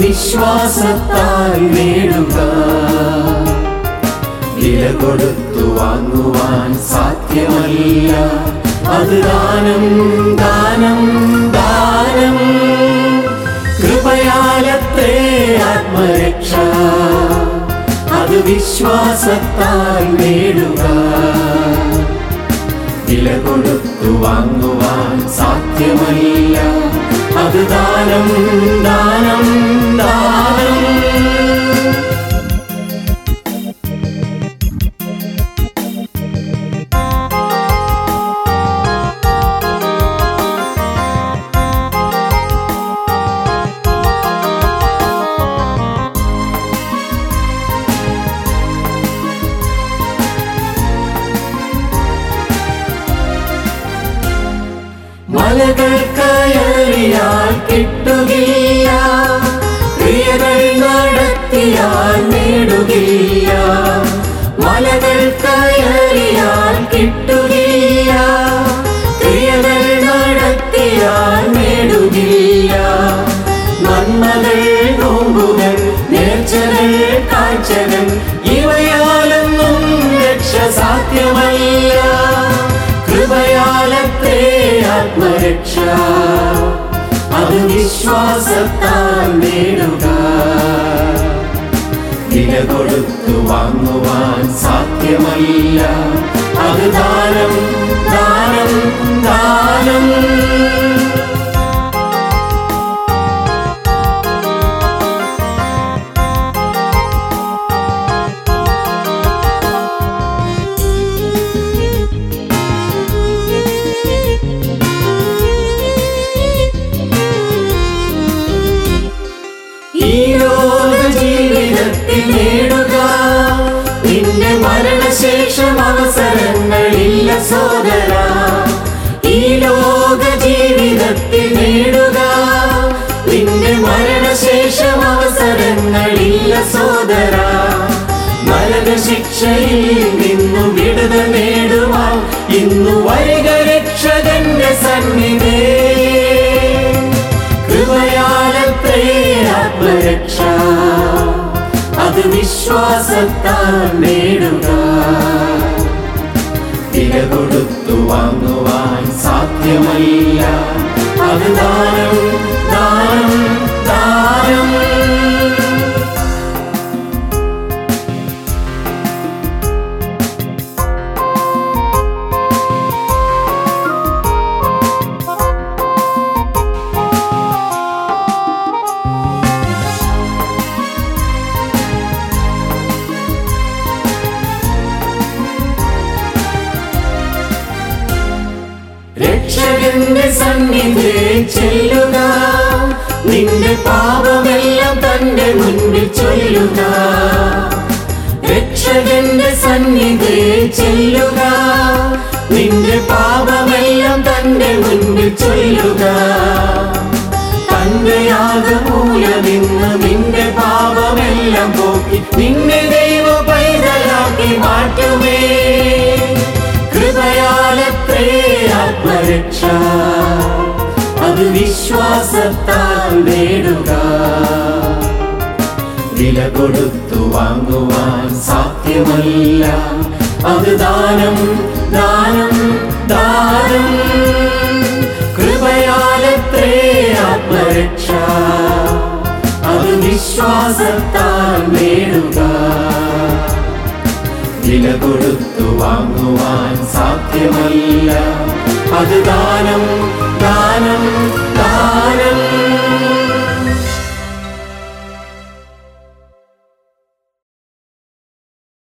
വിശ്വാസത്താൽ നേടുക വില കൊടുത്തു വാങ്ങുവാൻ സാധ്യമല്ല അത് ദാനം ദാനം ദാനം കൃപയാലത്രേ ആത്മരക്ഷ അത് വിശ്വാസത്താൽ നേടുക വില കൊടുത്തു വാങ്ങുവാൻ സാധ്യമല്ല അത് ദാനം ദാനം ദാനം മലകൾ കയറിയാൽ കിട്ടുകയില്ല ക്രിയകൾ നടത്തിയാൽ നേടുകയില്ല മലകൾ കയറിയാൽ കിട്ടുകയില്ല ക്രിയകൾ നടത്തിയാൽ നേടുകയില്ല നന്മകൾ നോമ്പുകൾ നേർച്ചകൾ കാഴ്ചകൾ ഇവയാലൊന്നും രക്ഷ സാധ്യമല്ല കൃപയാലത്തെ ആത്മരക്ഷ അത് വിശ്വാസത്താൽ നേടുക വില കൊടുത്തു വാങ്ങുവാൻ സാധ്യമല്ല അത് ദാനം ദാനം ദാനം ഈ ലോക ജീവിതത്തിൽ നേടുക നിന്റെ മരണശേഷം അവസരങ്ങളില്ല സോദര ഈ ലോക ജീവിതത്തിൽ നേടുക നിന്റെ മരണശേഷം അവസരങ്ങളില്ല സോദര മരണശിക്ഷയിൽ നിന്നു വിടുത നേടുവാൻ ഇന്നു വരിക രക്ഷകന്റെ സന്നിധേ കൃപയാലത്രേ ആത്മരക്ഷ അത് വിശ്വാസത്താൽ നേടുക വില കൊടുത്തു വാങ്ങുവാൻ സാധ്യമല്ല അത് ദാനം ദാനം ദാനം രക്ഷകന്റെ സന്നിധി ചെല്ലുക നിന്റെ പാപമെല്ലാം തന്റെ മുൻപിൽ ചൊല്ലുക രക്ഷകന്റെ സന്നിധി ചെല്ലുക നിന്റെ പാപമെല്ലാം തന്റെ മുൻപിൽ ചൊല്ലുക തന്റെ യാഗമൂലമിന്ന് നിന്റെ പാപമെല്ലാം പോക്കി നിന്നെ ദൈവ പൈതലാക്കി മാറ്റുമേ കൃപയാലത്രേ ആത്മരക്ഷ അത് വിശ്വാസത്താൽ നേടുക വില കൊടുത്തു വാങ്ങുവാൻ സാധ്യമല്ല അത് ദാനം ദാനം ദാനം കൃപയാലത്രേ ആത്മരക്ഷ അത് വിശ്വാസത്താൽ നേടുക വില കൊടുത്തു വാങ്ങുവാൻ സാധ്യമല്ല അത് ദാനം ദാനം